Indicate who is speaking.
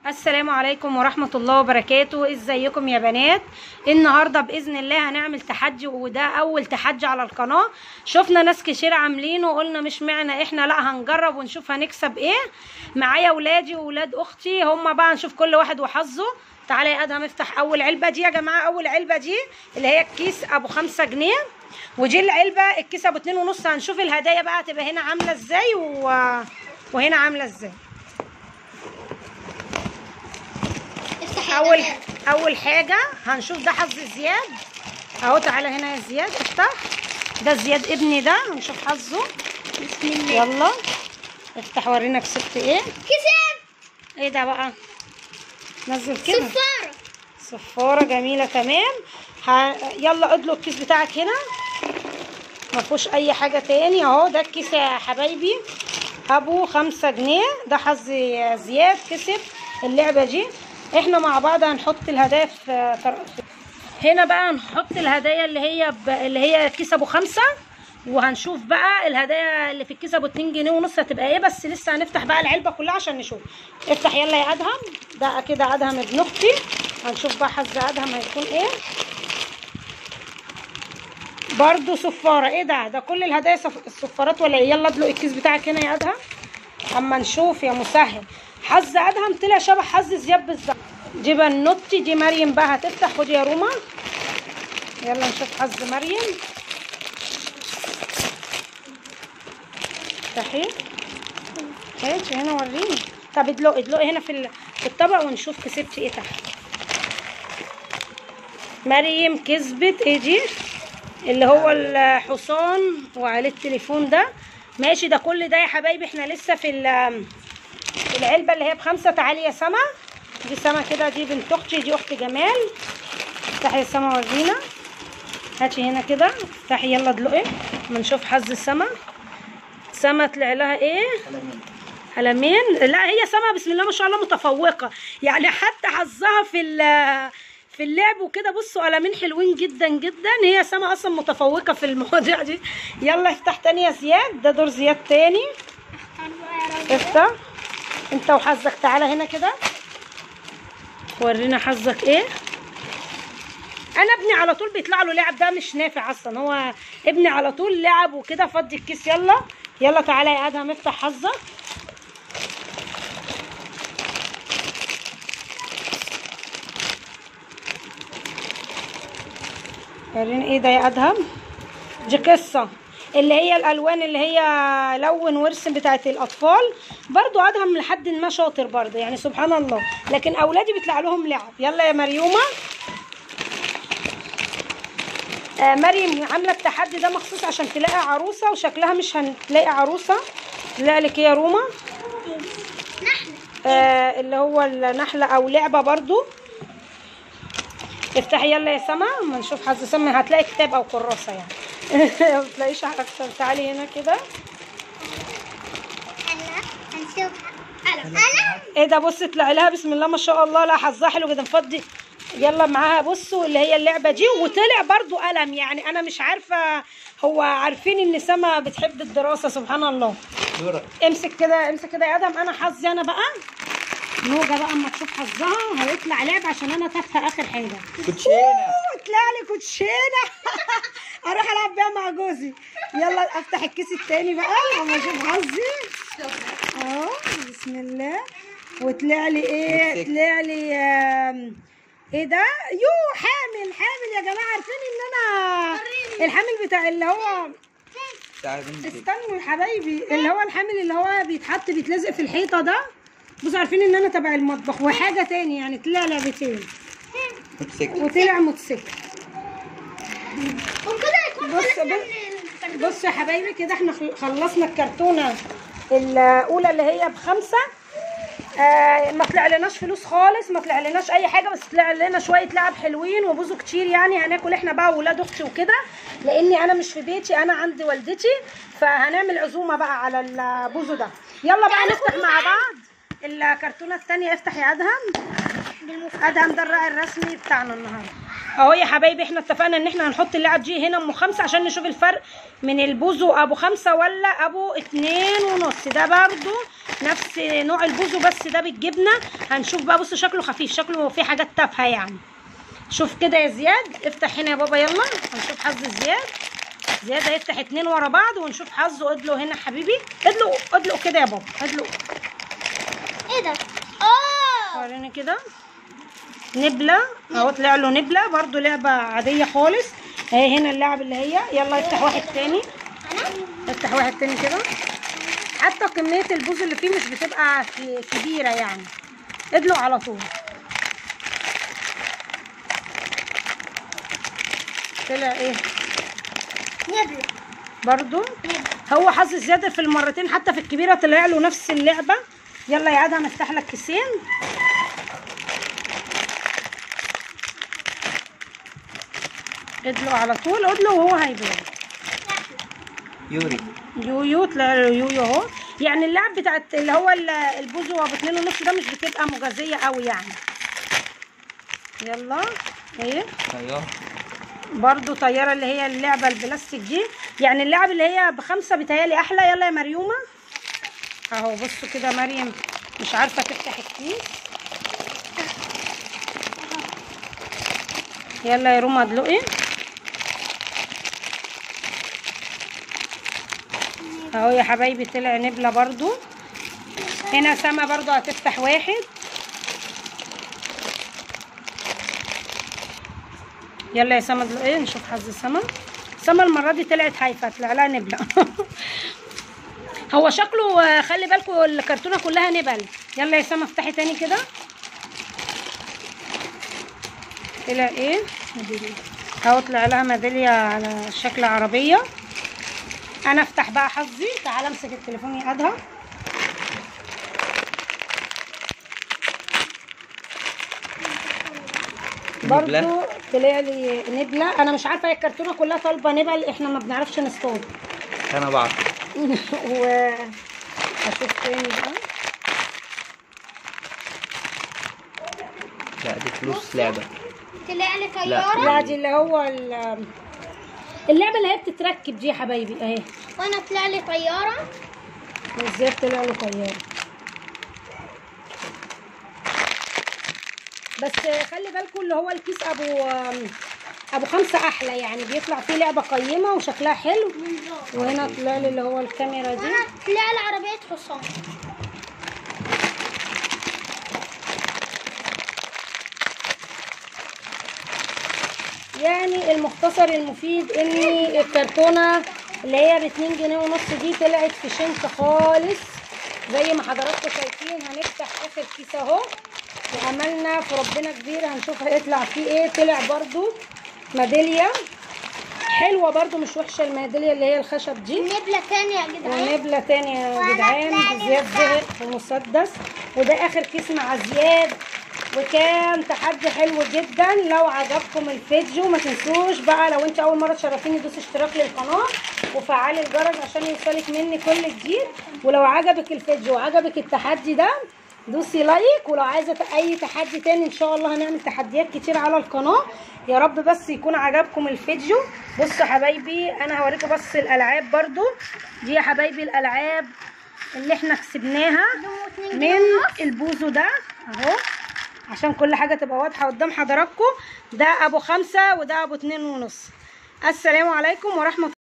Speaker 1: السلام عليكم ورحمة الله وبركاته ازيكم يا بنات النهاردة بإذن الله هنعمل تحدي وده أول تحدي على القناة شفنا ناس كتير عاملينه وقلنا مش معنى احنا لا هنجرب ونشوف هنكسب ايه معايا ولادي وولاد أختي هما بقى نشوف كل واحد وحظه تعالى يا ادهم افتح أول علبة دي يا جماعة أول علبة دي اللي هي الكيس أبو خمسة جنيه ودي العلبة الكيس أبو اتنين ونص هنشوف الهدايا بقى هتبقى هنا عاملة ازاي و... وهنا عاملة ازاي
Speaker 2: افتح يا
Speaker 1: اول
Speaker 2: جماعة.
Speaker 1: اول حاجه هنشوف ده حظ زياد اهو تعالى هنا يا زياد افتح ده زياد ابني ده هنشوف حظه
Speaker 2: بسم الله
Speaker 1: يلا افتح ورينا كسبت ايه
Speaker 2: كسب
Speaker 1: ايه ده بقى نزل كده
Speaker 2: صفارة
Speaker 1: صفاره جميله تمام ه... يلا ادلق الكيس بتاعك هنا ما فيهوش اي حاجه تاني اهو ده الكيس يا حبايبي ابو خمسة جنيه ده حظ زياد كسب اللعبه دي احنا مع بعض هنحط الهدايا في طر- هنا بقى هنحط الهدايا اللي هي ب... اللي هي كيس ابو خمسة وهنشوف بقى الهدايا اللي في الكيس ابو اتنين جنيه ونص هتبقى ايه بس لسه هنفتح بقى العلبه كلها عشان نشوف افتح يلا يا ادهم ده كده ادهم ابن اختي هنشوف بقى حظ ادهم هيكون ايه برضو صفارة ايه ده ده كل الهدايا صف... الصفارات ولا ايه يلا ادلق الكيس بتاعك هنا يا ادهم اما نشوف يا مسهل حظ ادهم طلع شبه حظ زياد بالظبط دي بنوتي دي مريم بقى هتفتح خدي يا روما يلا نشوف حظ مريم افتحي هاتي هنا وريني طب ادلقي ادلقي هنا في ال- في الطبق ونشوف كسبتي ايه تحت مريم كسبت ايه دي اللي هو الحصان وعليه التليفون ده ماشي ده كل ده يا حبايبي احنا لسه في ال- في العلبه اللي هي بخمسه تعالي يا سما دي سما كده دي بنت اختي دي اخت جمال افتحي يا سما ورينا هاتي هنا كده افتحي يلا ادلقي اما نشوف حظ سما سما طلع لها ايه قلمين لا هي سما بسم الله ما شاء الله متفوقه يعني حتى حظها في ال- في اللعب وكده بصوا قلمين حلوين جدا جدا هي سما اصلا متفوقه في المواضيع دي يلا افتح تاني يا زياد ده دور زياد تاني افتح انت وحظك تعالى هنا كده ورينا حظك ايه انا ابني على طول بيطلع له لعب ده مش نافع اصلا هو ابني على طول لعب وكده فضي الكيس يلا يلا تعالى يا ادهم افتح حظك وريني ايه ده يا ادهم دي قصه اللي هي الالوان اللي هي لون وارسم بتاعت الاطفال برضو ادهم لحد ما شاطر برضو يعني سبحان الله لكن اولادي بيطلع لهم لعب يلا يا مريومه آه مريم عامله التحدي ده مخصوص عشان تلاقي عروسه وشكلها مش هتلاقي عروسه لا لك إيه يا روما
Speaker 2: نحن
Speaker 1: آه اللي هو النحله او لعبه برضو افتحي يلا يا سما اما نشوف حظ سما هتلاقي كتاب او كراسه يعني ما تلاقيش اكتر تعالي هنا كده
Speaker 2: انا هنشوف انا انا
Speaker 1: ايه ده بص طلع لها بسم الله ما شاء الله لا حظها حلو جدا نفضي يلا معاها بصوا اللي هي اللعبه دي وطلع برضو قلم يعني انا مش عارفه هو عارفين ان سما بتحب الدراسه سبحان الله
Speaker 3: دورك
Speaker 1: امسك كده امسك كده يا ادم انا حظي انا بقى نوجه بقى اما تشوف حظها هيطلع لعب عشان انا تافهه اخر حاجه
Speaker 3: كوتشينه
Speaker 1: أوه، طلع لي كوتشينه اروح العب بيها مع جوزي يلا افتح الكيس التاني بقى اما اشوف حظي اهو بسم الله وطلع لي ايه
Speaker 3: موتوسيكل.
Speaker 1: طلع لي آم، ايه ده يو حامل حامل يا جماعه عارفين ان انا الحامل بتاع اللي هو
Speaker 3: تعال بنتي
Speaker 1: استنوا يا حبايبي اللي هو الحامل اللي هو بيتحط بيتلزق في الحيطه ده بصوا عارفين ان انا تبع المطبخ وحاجه تاني يعني طلع لعبتين
Speaker 3: موتوسيكل
Speaker 1: وطلع موتوسيكل
Speaker 2: وكده يكون
Speaker 1: بص
Speaker 2: خلصنا
Speaker 1: بص
Speaker 2: من الفردوس.
Speaker 1: بص يا حبايبي كده احنا خل- خلصنا الكرتونه الاولى اللي هي بخمسه آه ما طلع لناش فلوس خالص ما طلع لناش اي حاجه بس طلع لنا شويه لعب حلوين وبوزو كتير يعني هناكل احنا بقى واولاد اختي وكده لاني انا مش في بيتي انا عند والدتي فهنعمل عزومه بقى على البوزو ده يلا بقى نفتح مع بعض الكرتونه الثانيه افتح يا ادهم ادهم ده الراعي الرسمي بتاعنا النهارده اهو يا حبايبي احنا اتفقنا ان احنا هنحط اللعب دي هنا ام خمسه عشان نشوف الفرق من البوزو ابو خمسه ولا ابو اتنين ونص ده برضو نفس نوع البوزو بس ده بالجبنه هنشوف بقى بص شكله خفيف شكله فيه حاجات تافهه يعني شوف كده يا زياد افتح هنا يا بابا يلا هنشوف حظ زياد زياد هيفتح اتنين ورا بعض ونشوف حظه ادلق هنا حبيبي ادلق ادلق كده يا بابا ادلق
Speaker 2: ايه ده اه
Speaker 1: وريني كده نبله اهو طلع له نبله برضو لعبه عاديه خالص اهي هنا اللعب اللي هي يلا افتح واحد تاني
Speaker 2: انا
Speaker 1: افتح واحد تاني كده حتى كميه البوز اللي فيه مش بتبقى ك- كبيره يعني ادلق على طول طلع ايه
Speaker 2: نبلة
Speaker 1: برضو هو حظ زيادة في المرتين حتى في الكبيرة طلع له نفس اللعبة يلا يا ادهم افتح لك كيسين ادلق على طول ادلق وهو هيبان
Speaker 3: يوري
Speaker 1: يويو طلع له يويو اهو يعني اللعب بتاعت اللي هو ال- البوزو ابو اتنين ونص ده مش بتبقى مجازية قوي يعني يلا ايه
Speaker 3: طيار
Speaker 1: برضو طيارة اللي هي اللعبة البلاستيك دي يعني اللعب اللي هي بخمسة بتهيالي أحلى يلا يا مريومة أهو بصوا كده مريم مش عارفة تفتح الكيس يلا يا روما ادلقي اهو يا حبايبي طلع نبلة برضو هنا سما برضو هتفتح واحد يلا يا سما ادلقي نشوف حظ سما سما المرة دي طلعت هايفة طلع لها نبلة هو شكله آه، خلي بالكم الكرتونة كلها نبل يلا يا سما افتحي تاني كده طلع ايه اهو طلع لها ميدالية على شكل عربية انا افتح بقى حظي تعال امسك التليفون يا ادهم برضو
Speaker 3: نبلة.
Speaker 1: طلع لي نبلة انا مش عارفة هي الكرتونة كلها طالبة نبل احنا ما بنعرفش نصطاد
Speaker 3: انا بعرف
Speaker 1: و اشوف تاني بقى
Speaker 3: لا دي فلوس لعبة
Speaker 2: طلع لي
Speaker 3: لا.
Speaker 2: طيارة
Speaker 1: لا دي اللي هو ال- اللعبة اللي هي بتتركب دي يا حبايبي اهي
Speaker 2: وانا طلع لي طيارة
Speaker 1: وازاي طلع له طيارة بس خلي بالكم اللي هو الكيس ابو ابو خمسة احلى يعني بيطلع فيه لعبة قيمة وشكلها حلو وهنا طلع لي اللي هو الكاميرا دي
Speaker 2: وانا طلع لي عربية حصان
Speaker 1: يعني المختصر المفيد ان الكرتونه اللي هي ب 2 جنيه ونص دي طلعت في شنك خالص زي ما حضراتكم شايفين هنفتح اخر كيس اهو وعملنا في ربنا كبير هنشوف هيطلع فيه ايه طلع برضو ميداليه حلوه برضو مش وحشه الميداليه اللي هي الخشب دي
Speaker 2: نبلة تانية يا جدعان
Speaker 1: ونبلة تاني يا
Speaker 2: وأنا
Speaker 1: جدعان
Speaker 2: تاني
Speaker 1: زياد
Speaker 2: بقى.
Speaker 1: زهق في مسدس وده اخر كيس مع زياد وكان تحدي حلو جدا لو عجبكم الفيديو ما تنسوش بقى لو انت اول مره تشرفيني دوسي اشتراك للقناه وفعلي الجرس عشان يوصلك مني كل جديد ولو عجبك الفيديو وعجبك التحدي ده دوسي لايك ولو عايزه اي تحدي تاني ان شاء الله هنعمل تحديات كتير على القناه يا رب بس يكون عجبكم الفيديو بصوا يا حبايبي انا هوريكم بس الالعاب برضو دي يا حبايبي الالعاب اللي احنا كسبناها من البوزو ده اهو عشان كل حاجه تبقى واضحه قدام حضراتكم ده ابو خمسة وده ابو اتنين ونص السلام عليكم ورحمه